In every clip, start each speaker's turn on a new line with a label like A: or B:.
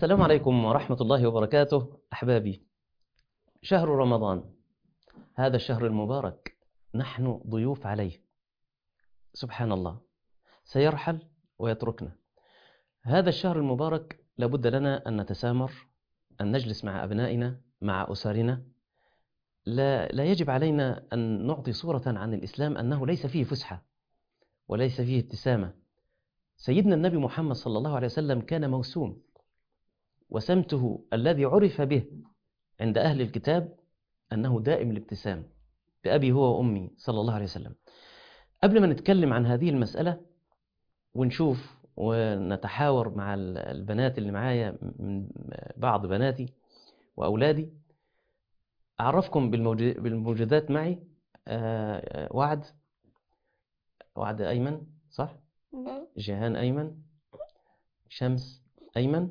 A: السلام عليكم ورحمة الله وبركاته أحبابي شهر رمضان هذا الشهر المبارك نحن ضيوف عليه سبحان الله سيرحل ويتركنا هذا الشهر المبارك لابد لنا أن نتسامر أن نجلس مع أبنائنا مع أسرنا لا, لا يجب علينا أن نعطي صورة عن الإسلام أنه ليس فيه فسحة وليس فيه ابتسامة سيدنا النبي محمد صلى الله عليه وسلم كان موسوم وسمته الذي عرف به عند أهل الكتاب أنه دائم الابتسام بأبي هو وأمي صلى الله عليه وسلم قبل ما نتكلم عن هذه المسألة ونشوف ونتحاور مع البنات اللي معايا من بعض بناتي وأولادي أعرفكم بالموجودات معي وعد وعد أيمن صح؟ جيهان أيمن شمس أيمن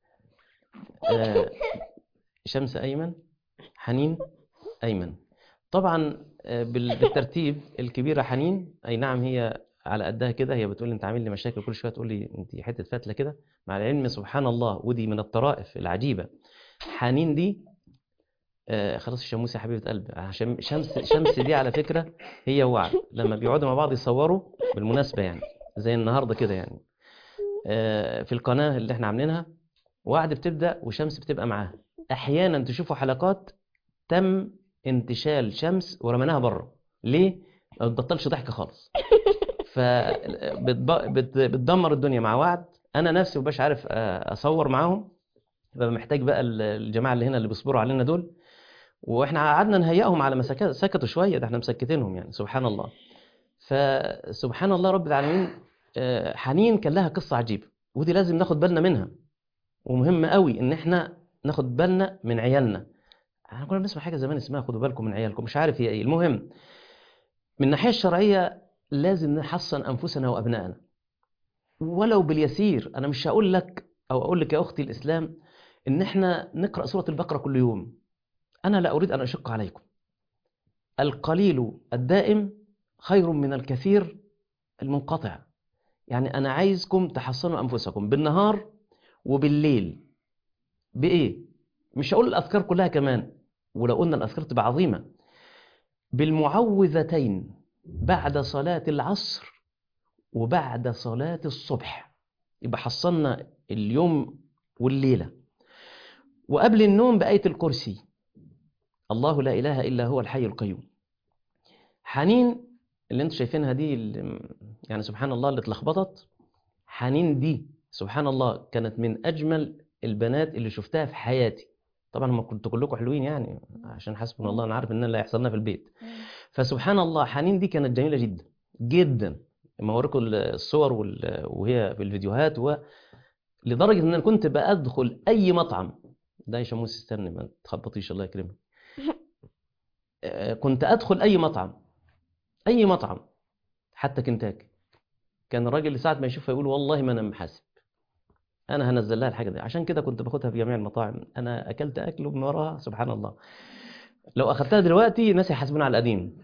A: شمس أيمن حنين أيمن طبعا بالترتيب الكبيرة حنين أي نعم هي على قدها كده هي بتقول انت عامل لي مشاكل كل شويه تقول لي انت حته فتله كده مع العلم سبحان الله ودي من الطرائف العجيبه حنين دي آه خلاص الشموس يا حبيبه قلبي عشان شمس شمس دي على فكره هي وعد لما بيقعدوا مع بعض يصوروا بالمناسبه يعني زي النهارده كده يعني آه في القناه اللي احنا عاملينها وعد بتبدا وشمس بتبقى معاها احيانا تشوفوا حلقات تم انتشال شمس ورميناها بره ليه ما بتبطلش ضحك خالص فبتدمر الدنيا مع وعد انا نفسي مبقاش عارف اصور معاهم ببقى محتاج بقى الجماعه اللي هنا اللي بيصبروا علينا دول واحنا قعدنا نهيئهم على ما سكتوا شويه ده احنا مسكتينهم يعني سبحان الله فسبحان الله رب العالمين حنين كان لها قصه عجيبه ودي لازم ناخد بالنا منها ومهم قوي ان احنا ناخد بالنا من عيالنا احنا كنا بنسمع حاجه زمان اسمها خدوا بالكم من عيالكم مش عارف هي ايه المهم من الناحيه الشرعيه لازم نحصن أنفسنا وأبنائنا ولو باليسير أنا مش هقول لك أو أقول لك يا أختي الإسلام إن إحنا نقرأ سورة البقرة كل يوم أنا لا أريد أن أشق عليكم القليل الدائم خير من الكثير المنقطع يعني أنا عايزكم تحصنوا أنفسكم بالنهار وبالليل بإيه؟ مش هقول الأذكار كلها كمان ولو قلنا الأذكار تبقى عظيمة بالمعوذتين بعد صلاة العصر وبعد صلاة الصبح يبقى حصلنا اليوم والليلة وقبل النوم بآية الكرسي الله لا إله إلا هو الحي القيوم حنين اللي انتم شايفينها دي اللي يعني سبحان الله اللي اتلخبطت حنين دي سبحان الله كانت من أجمل البنات اللي شفتها في حياتي طبعا هم كنتوا كلكم حلوين يعني عشان حسبنا الله انا عارف ان اللي هيحصل لنا في البيت فسبحان الله حنين دي كانت جميله جدا جدا لما اوريكم الصور وهي في الفيديوهات و لدرجه ان انا كنت بادخل اي مطعم ده يا شموس استني ما تخبطيش الله يكرمك كنت ادخل اي مطعم اي مطعم حتى كنتاكي كان الراجل اللي ساعه ما يشوفها يقول والله ما انا محاسب انا هنزل لها الحاجه دي عشان كده كنت باخدها في جميع المطاعم انا اكلت اكل من وراها سبحان الله لو اخدتها دلوقتي ناس يحاسبوني على القديم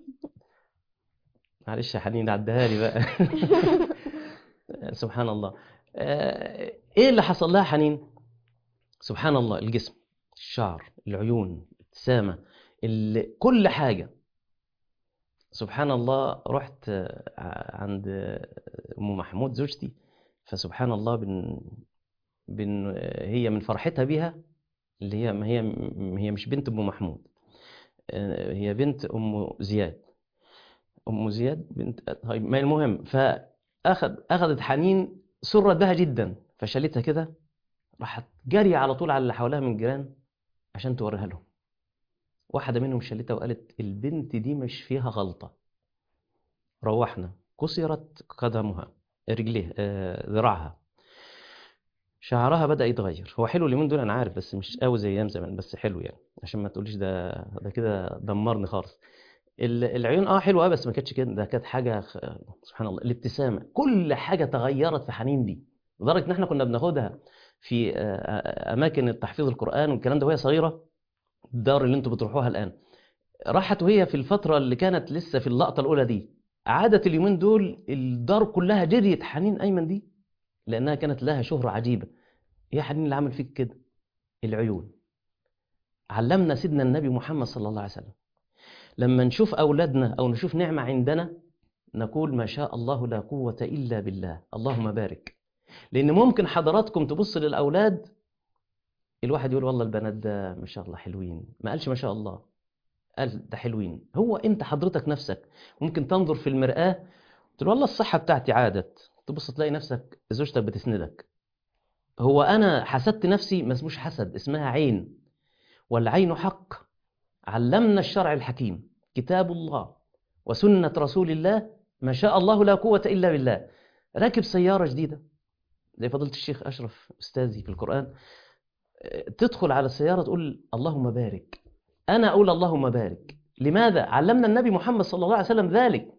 A: معلش يا حنين عدها لي بقى سبحان الله ايه اللي حصل لها حنين سبحان الله الجسم الشعر العيون الابتسامه كل حاجه سبحان الله رحت عند ام محمود زوجتي فسبحان الله بن بن هي من فرحتها بيها اللي هي ما هي هي مش بنت ام محمود هي بنت ام زياد ام زياد بنت طيب ما المهم فاخذ اخذت حنين سرت بها جدا فشالتها كده راحت جري على طول على اللي حواليها من الجيران عشان توريها لهم واحده منهم شالتها وقالت البنت دي مش فيها غلطه روحنا كسرت قدمها رجليه آه، ذراعها شعرها بدأ يتغير هو حلو اليومين دول انا عارف بس مش قوي زي ايام زمان بس حلو يعني عشان ما تقوليش ده ده كده دمرني خالص ال- العيون اه حلوه بس ما كانتش كده ده كانت حاجه خ... سبحان الله الابتسامه كل حاجه تغيرت في حنين دي لدرجه ان احنا كنا بناخدها في آه، آه، اماكن التحفيظ القران والكلام ده وهي صغيره الدار اللي انتوا بتروحوها الان راحت وهي في الفتره اللي كانت لسه في اللقطه الاولى دي عادت اليومين دول الدار كلها جريت حنين ايمن دي لانها كانت لها شهره عجيبه ايه يا حنين اللي عمل فيك كده العيون علمنا سيدنا النبي محمد صلى الله عليه وسلم لما نشوف أولادنا أو نشوف نعمة عندنا نقول ما شاء الله لا قوة إلا بالله اللهم بارك لأن ممكن حضراتكم تبص للأولاد الواحد يقول والله البنات ده ما شاء الله حلوين ما قالش ما شاء الله قال ده حلوين هو أنت حضرتك نفسك ممكن تنظر في المرآة تقول والله الصحة بتاعتي عادت تبص تلاقي نفسك زوجتك بتسندك هو أنا حسدت نفسي ما اسموش حسد اسمها عين والعين حق علمنا الشرع الحكيم كتاب الله وسنة رسول الله ما شاء الله لا قوة إلا بالله راكب سيارة جديدة زي فضيلة الشيخ أشرف أستاذي في القرآن تدخل على السيارة تقول اللهم بارك أنا أقول اللهم بارك لماذا؟ علمنا النبي محمد صلى الله عليه وسلم ذلك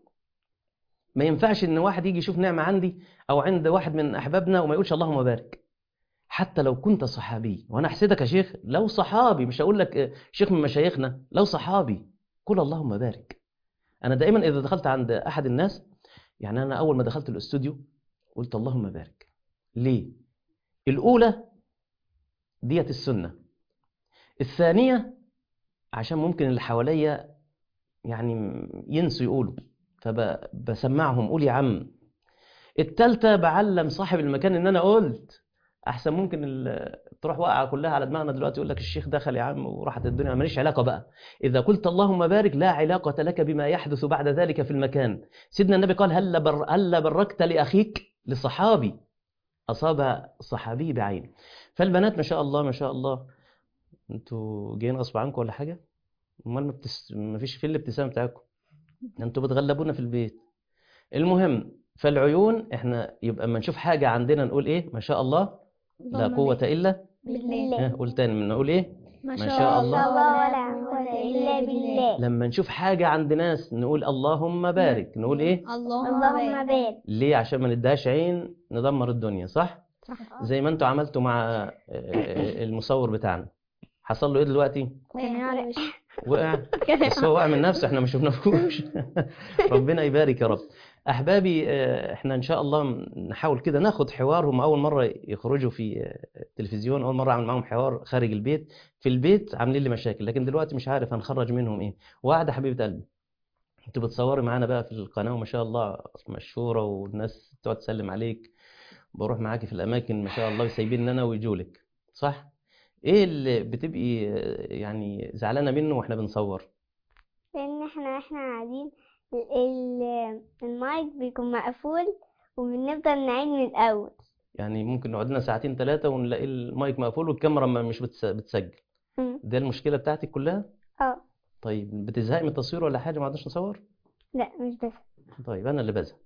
A: ما ينفعش إن واحد يجي يشوف نعمة عندي أو عند واحد من أحبابنا وما يقولش اللهم بارك حتى لو كنت صحابي وانا احسدك يا شيخ لو صحابي مش هقول لك شيخ من مشايخنا لو صحابي قل اللهم بارك انا دائما اذا دخلت عند احد الناس يعني انا اول ما دخلت الاستوديو قلت اللهم بارك ليه الاولى ديت السنه الثانيه عشان ممكن اللي حواليا يعني ينسوا يقولوا فبسمعهم قول يا عم التالتة بعلم صاحب المكان ان انا قلت احسن ممكن تروح واقعه كلها على دماغنا دلوقتي يقول لك الشيخ دخل يا عم وراحت الدنيا ماليش علاقه بقى اذا قلت اللهم بارك لا علاقه لك بما يحدث بعد ذلك في المكان سيدنا النبي قال هل بر هل بركت لاخيك لصحابي اصاب صحابي بعين فالبنات ما شاء الله ما شاء الله انتوا جايين غصب عنكم ولا حاجه امال ما, بتس... ما فيش فين الابتسامه بتاعكم انتوا بتغلبونا في البيت المهم فالعيون احنا يبقى اما نشوف حاجه عندنا نقول ايه ما شاء الله لا قوة إلا
B: بالله
A: قول تاني نقول إيه
B: ما
A: شاء
B: شاء
A: الله.
B: الله ولا قوة إلا بالله
A: لما نشوف حاجة عند ناس نقول اللهم بارك نقول إيه
B: اللهم بارك
A: ليه عشان ما نديهاش عين ندمر الدنيا صح زي ما انتوا عملتوا مع آه، آه، المصور بتاعنا حصل له ايه دلوقتي وقع بس هو وقع من نفسه احنا ما شفناهوش ربنا يبارك يا رب احبابي آه، احنا ان شاء الله نحاول كده ناخد حوارهم اول مره يخرجوا في آه، التلفزيون اول مره اعمل معاهم حوار خارج البيت في البيت عاملين لي مشاكل لكن دلوقتي مش عارف هنخرج منهم ايه وقاعده حبيبه قلبي انت بتصوري معانا بقى في القناه وما شاء الله مشهوره والناس تقعد تسلم عليك بروح معاكي في الاماكن ما شاء الله وسايبين انا ويجولك صح ايه اللي بتبقي آه، يعني زعلانه منه واحنا بنصور
B: لأن احنا احنا قاعدين ال- ال- المايك بيكون مقفول وبنفضل نعيد من الأول
A: يعني ممكن نقعد لنا ساعتين ثلاثة ونلاقي المايك مقفول والكاميرا ما مش بتس- بتسجل
B: مم.
A: ده المشكلة بتاعتك كلها
B: اه
A: طيب بتزهقي من التصوير ولا حاجة ما عدناش نصور
B: لا مش بس
A: طيب أنا اللي بزهق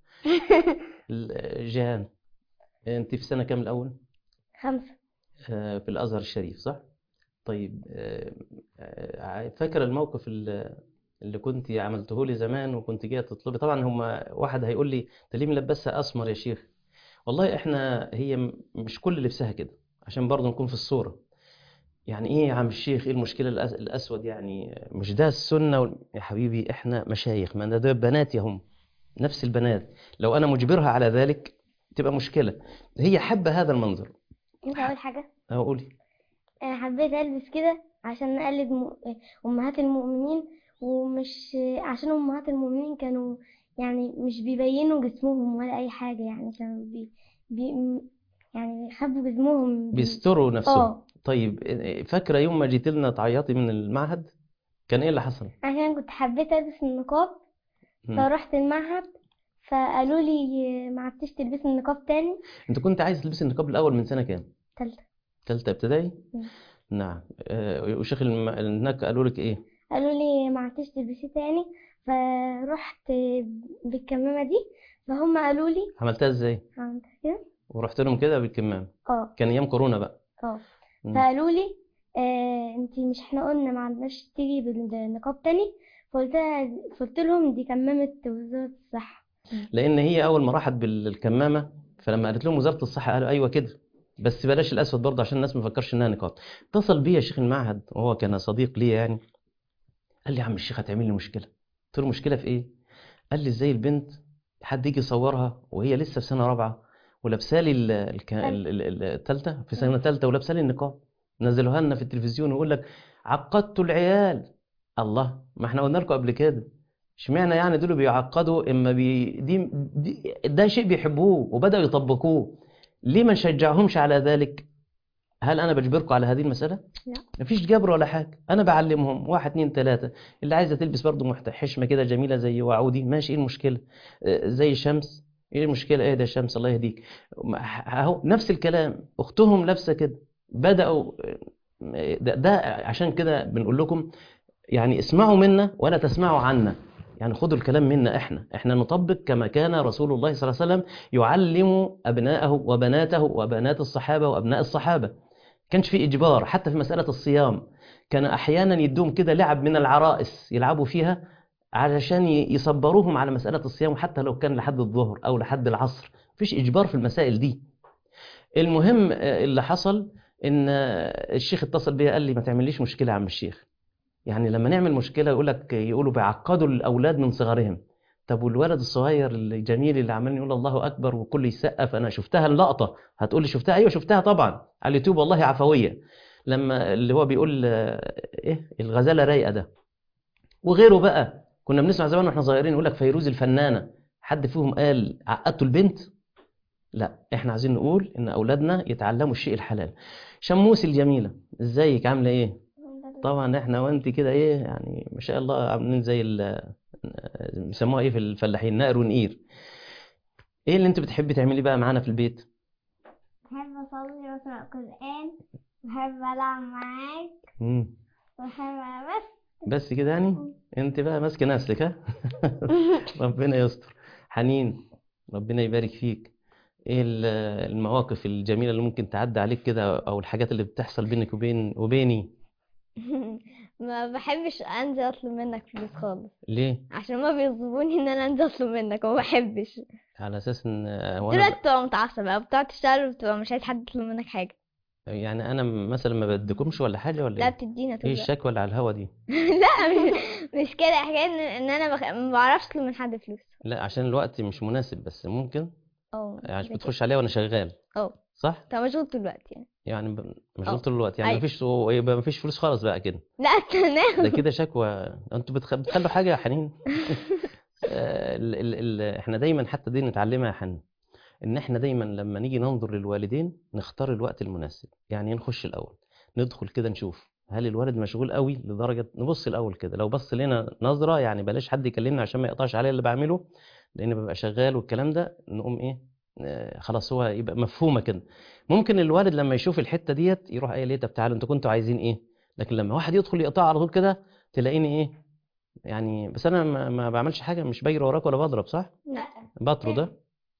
A: ال- جيهان أنت في سنة كام الأول
B: خمسة
A: آه، في الأزهر الشريف صح طيب آه، آه، فاكر الموقف اللي اللي كنت عملته لي زمان وكنت جايه تطلبي طبعا هم واحد هيقول لي انت ليه ملبسها اسمر يا شيخ والله احنا هي م- مش كل لبسها كده عشان برضه نكون في الصورة يعني ايه يا عم الشيخ ايه المشكلة الأس- الاسود يعني مش ده السنة وال- يا حبيبي احنا مشايخ ما ده بنات يا هم نفس البنات لو انا مجبرها على ذلك تبقى مشكلة هي حابة هذا المنظر
B: انت أول حاجة
A: اقولي
B: أنا حبيت ألبس كده عشان نقلد م... أمهات المؤمنين ومش عشان أمهات المؤمنين كانوا يعني مش بيبينوا جسمهم ولا أي حاجة يعني كانوا بي... بي... يعني بيخبوا جسمهم بي...
A: بيستروا نفسهم
B: اه
A: طيب فاكرة يوم ما جيت لنا تعيطي من المعهد كان ايه اللي حصل
B: عشان كنت حبيت ألبس النقاب
A: مم.
B: فرحت المعهد فقالوا لي ما عدتش تلبسي النقاب تاني
A: انت كنت عايز تلبسي النقاب الاول من سنة كام
B: تالتة
A: ثالثة ابتدائي
B: مم.
A: نعم آه، وشيخ الم- هناك قالوا لك ايه
B: قالوا لي ما عدتش تلبسيه تاني فرحت بالكمامة دي فهم قالوا لي
A: عملتها ازاي
B: عملت كده
A: ورحت لهم كده بالكمام
B: اه
A: كان ايام كورونا بقى
B: اه
A: مم.
B: فقالوا لي آه انتي مش احنا قلنا ما عندناش تيجي بالنقاب تاني فقلت قلت لهم دي كمامة وزارة الصحة
A: لان هي اول ما راحت بالكمامه فلما قالت لهم وزاره الصحه قالوا ايوه كده بس بلاش الاسود برضه عشان الناس ما تفكرش انها نقاط اتصل بيا شيخ المعهد وهو كان صديق لي يعني قال لي يا عم الشيخ هتعمل لي مشكله قلت له مشكله في ايه قال لي ازاي البنت حد يجي يصورها وهي لسه في سنه رابعه ولابسه لي ال- الك- ال- ال- ال- التالتة في سنة تالتة ولابسه لي النقاب نزلوها لنا في التلفزيون ويقول لك عقدتوا العيال الله ما احنا قلنا لكم قبل كده اشمعنى يعني دول بيعقدوا اما بي دي, دي ده شيء بيحبوه وبدأوا يطبقوه ليه ما نشجعهمش على ذلك هل انا بجبركم على هذه المسألة
B: لا.
A: مفيش جبر ولا حاجة انا بعلمهم واحد اتنين تلاتة اللي عايزة تلبس برضو محت- حشمة كده جميلة زي وعودي ماشي ايه المشكلة آه، زي شمس ايه المشكلة ايه ده شمس الله يهديك ما- اهو نفس الكلام اختهم لابسة كده بدأوا آه، ده, ده عشان كده بنقول لكم يعني اسمعوا منا ولا تسمعوا عنا يعني خدوا الكلام منا احنا احنا نطبق كما كان رسول الله صلى الله عليه وسلم يعلم ابناءه وبناته وبنات الصحابه وابناء الصحابه كانش في اجبار حتى في مساله الصيام كان احيانا يدوم كده لعب من العرائس يلعبوا فيها علشان ي- يصبروهم على مساله الصيام حتى لو كان لحد الظهر او لحد العصر مفيش اجبار في المسائل دي المهم آه، اللي حصل ان آه، الشيخ اتصل بيا قال لي ما تعمليش مشكله يا عم الشيخ يعني لما نعمل مشكله يقول لك يقولوا بيعقدوا الاولاد من صغرهم طب والولد الصغير الجميل اللي عمال يقول الله اكبر وكل يسقف انا شفتها اللقطه هتقول لي شفتها ايوه شفتها طبعا على اليوتيوب والله عفويه لما اللي هو بيقول آه، ايه الغزاله رايقه ده وغيره بقى كنا بنسمع زمان واحنا صغيرين يقول لك فيروز الفنانه حد فيهم قال عقدتوا البنت لا احنا عايزين نقول ان اولادنا يتعلموا الشيء الحلال شموس الجميله ازيك عامله ايه طبعا احنا وانت كده ايه يعني ما شاء الله عاملين زي ال بيسموها ايه في الفلاحين نقر ونقير ايه اللي انت بتحبي تعملي بقى معانا في البيت
B: بحب أصلي وأقرأ قرآن بحب ألعب معاك
A: مم.
B: بحب بس
A: بس كده يعني انت بقى ماسكه نفسك ها ربنا يستر حنين ربنا يبارك فيك ايه ال- المواقف الجميله اللي ممكن تعدي عليك كده او الحاجات اللي بتحصل بينك وبين وبيني
B: ما بحبش انزل اطلب منك فلوس خالص
A: ليه
B: عشان ما بيطلبوني ان انا انزل اطلب منك وما بحبش
A: على اساس ان هو
B: طلعت
A: انا ب...
B: بتبقى متعصب او بتقعد تشتغل وبتبقى مش عايز حد يطلب منك حاجه
A: يعني انا مثلا ما بدكمش ولا حاجه ولا
B: لا
A: ايه
B: بتدينا طول
A: ايه
B: الوقت.
A: الشكوى اللي على الهوا دي
B: لا مش, مش كده حكايه ان, إن انا بخ... ما بعرفش اطلب من حد فلوس
A: لا عشان الوقت مش مناسب بس ممكن
B: اه
A: يعني
B: كده
A: بتخش عليها وانا شغال
B: كده. اه
A: صح
B: انت مشغول طول الوقت يعني
A: يعني ب- مشغول
B: اه.
A: طول الوقت يعني
B: أيوة.
A: مفيش يبقى مفيش فلوس خالص بقى كده
B: لا تمام
A: ده كده شكوى انتوا بتخ... بتخلوا حاجه يا حنين آه، ال... ال... ال... احنا دايما حتى دي نتعلمها يا حنين ان احنا دايما لما نيجي ننظر للوالدين نختار الوقت المناسب يعني إيه نخش الاول ندخل كده نشوف هل الولد مشغول قوي لدرجه نبص الاول كده لو بص لنا نظره يعني بلاش حد يكلمنا عشان ما يقطعش عليا اللي بعمله لان ببقى شغال والكلام ده نقوم ايه آه، خلاص هو يبقى مفهومه كده ممكن الوالد لما يشوف الحته ديت يروح قايل ايه طب تعالوا انتوا كنتوا عايزين ايه لكن لما واحد يدخل يقطع على طول كده تلاقيني ايه يعني بس انا ما, ما بعملش حاجه مش بجري وراك ولا بضرب صح
B: لا
A: بطرد ده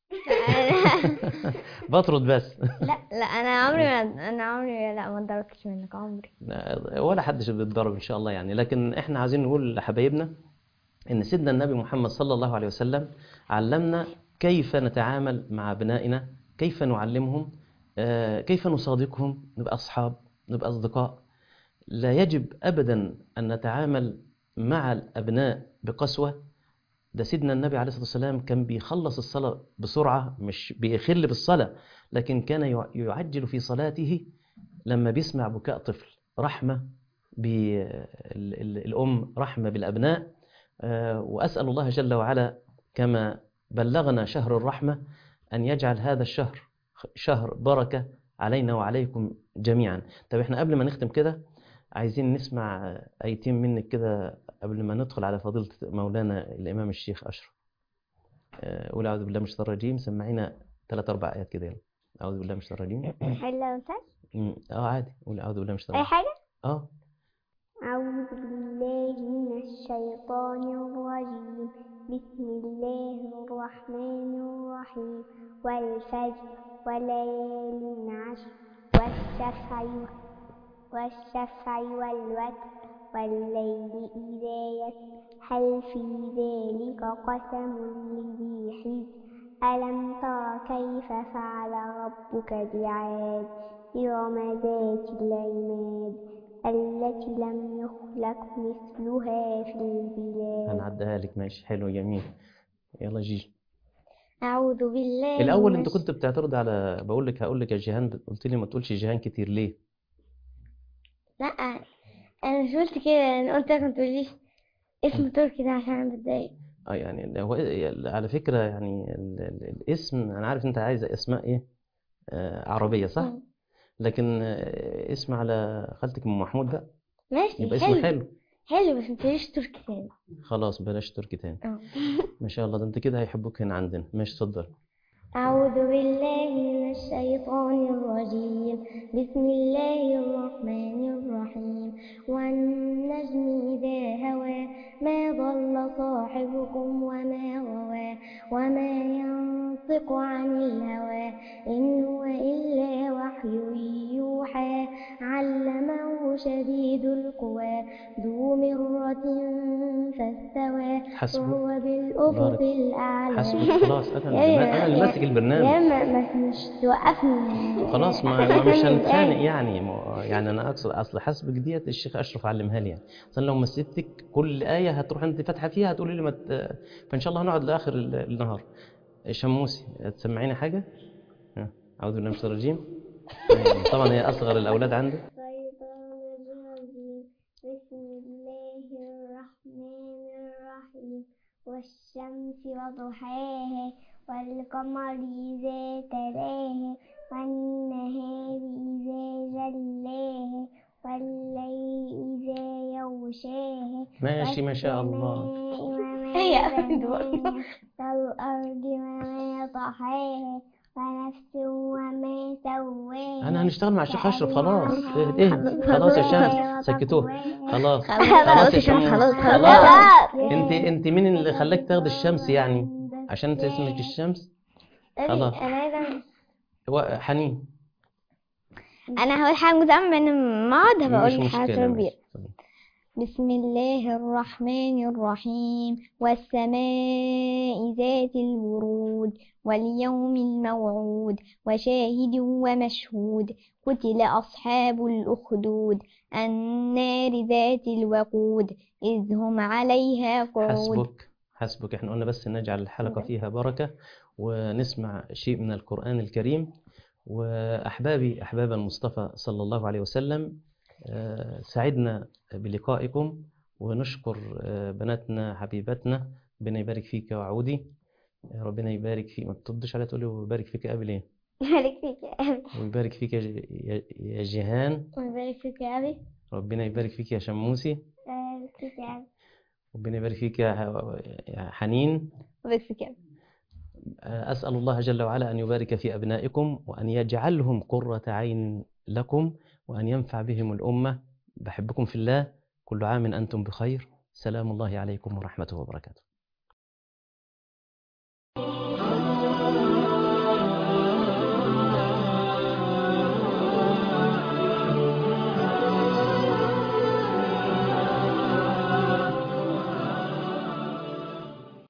B: أنا-
A: بطرد بس
B: لا لا انا عمري ما انا عمري لا ما ضربتش منك عمري
A: ولا حد بيتضرب ان شاء الله يعني لكن احنا عايزين نقول لحبايبنا ان سيدنا النبي محمد صلى الله عليه وسلم علمنا كيف نتعامل مع ابنائنا كيف نعلمهم آه، كيف نصادقهم نبقى اصحاب نبقى اصدقاء لا يجب ابدا ان نتعامل مع الابناء بقسوه ده سيدنا النبي عليه الصلاه والسلام كان بيخلص الصلاه بسرعه مش بيخل بالصلاه لكن كان يع- يعجل في صلاته لما بيسمع بكاء طفل رحمه بالام رحمه بالابناء آه، واسال الله جل وعلا كما بلغنا شهر الرحمه ان يجعل هذا الشهر شهر بركه علينا وعليكم جميعا طب احنا قبل ما نختم كده عايزين نسمع ايتين منك كده قبل ما ندخل على فضيله مولانا الامام الشيخ اشرف آه، قول اعوذ بالله من الشيطان الرجيم سمعينا ثلاث اربع ايات كده يلا اعوذ بالله من الشيطان الرجيم
B: حلو انت
A: مم، اه عادي قول اعوذ بالله من الشيطان
B: اي
A: الرجيم
B: حاجه
A: اه
B: أعوذ بالله من الشيطان الرجيم بسم الله الرحمن الرحيم والفجر وليال عشر والشفع والشفع والوتر والليل إذا يسر هل في ذلك قسم لذي حجر ألم تر كيف فعل ربك بعاد إرم ذات العماد التي لم يخلق مثلها في البلاد
A: هنعديها لك ماشي حلو جميل يلا جيجي
B: أعوذ بالله
A: الاول
B: من
A: انت
B: الش-
A: كنت بتعترض على بقول لك هقول لك يا جيهان قلت لي ما تقولش جيهان كتير ليه
B: لا أنا مش قلت كده أنا قلت لك ما تقوليش اسم تركي ده عشان أنا بتضايق
A: اه يعني هو على فكره يعني ال- ال- الاسم انا عارف انت عايزه اسماء ايه آه عربيه صح
B: مم.
A: لكن آه اسم على خالتك ام محمود بقى
B: ماشي
A: يبقى اسمه
B: حلو
A: حلو
B: حلو بس ما تقوليش تركي تاني
A: خلاص بلاش تركي تاني
B: اه
A: ما شاء الله ده انت كده هيحبوك هنا عندنا ماشي اتفضل
B: أعوذ بالله من الشيطان الرجيم بسم الله الرحمن الرحيم والنجم إذا هوى ما ضل صاحبكم وما غوى وما ينطق عن الهوى إن هو إلا وحي يوحى علمه شديد القوى ذو مرة فاستوى
A: حسبك
B: وهو بالأفق
A: بارك.
B: الأعلى
A: حسبك خلاص انا
B: يا-
A: اللي انا اللي
B: يا-
A: ماسك
B: لا
A: البرنامج
B: ما ما مش توقفني
A: خلاص ما ما مش هنتخانق يعني ما- يعني انا اقصد اصل حسبك ديت الشيخ اشرف علمها لي يعني اصل لو مسيتك كل ايه هتروح انت فاتحه فيها هتقولي لي ما ت... فان شاء الله هنقعد لاخر ال- النهار شموسي تسمعيني حاجه ها، اعوذ بالله من الشيطان الرجيم طبعا هي اصغر الاولاد عندك
B: الشيطان الرجيم بسم الله الرحمن الرحيم والشمس وضحاها والقمر إذا تلاها والنهار إذا جلاها والليل إذا يغشاها
A: ماشي ما شاء الله
B: والسماء وما
C: هي
B: بناها والأرض وما طحاها ونفس وما سواها
A: انا هنشتغل مع الشيخ اشرف خلاص اهد اهد خلاص يا شمس سكتوه خلاص
C: خلاص يا شمس،
A: شمس.
C: خلاص،
A: خلاص
C: خلاص.
A: انت انت مين اللي خلاك تاخد الشمس يعني عشان انت اسمك الشمس خلاص.
B: انا عايزه
A: هو حنين
C: انا هقول حاجه متأمل من المعد
A: مش
C: هبقول
A: مشكلة
C: حاجه
A: ماشي.
C: كبيره بسم الله الرحمن الرحيم والسماء ذات الورود واليوم الموعود وشاهد ومشهود قتل أصحاب الأخدود النار ذات الوقود إذ هم عليها قعود
A: حسبك حسبك احنا قلنا بس نجعل الحلقة فيها بركة ونسمع شيء من القرآن الكريم وأحبابي أحباب المصطفى صلى الله عليه وسلم آه، سعدنا بلقائكم ونشكر آه، بناتنا حبيباتنا ربنا يبارك فيك يا عودي آه، ربنا يبارك فيك ما تردش عليها تقولي ويبارك فيك يا أبي ليه
B: يبارك فيك يا ابي
A: ويبارك فيك يا ج- يا- يا جيهان
B: ويبارك فيك يا ابي
A: ربنا يبارك فيك يا شموسي
B: يبارك فيك يا ابي
A: ربنا يبارك فيك يا ح- يا حنين
C: بس كده
A: أسأل الله جل وعلا أن يبارك في أبنائكم وأن يجعلهم قرة عين لكم وأن ينفع بهم الأمة بحبكم في الله كل عام أنتم بخير سلام الله عليكم ورحمته وبركاته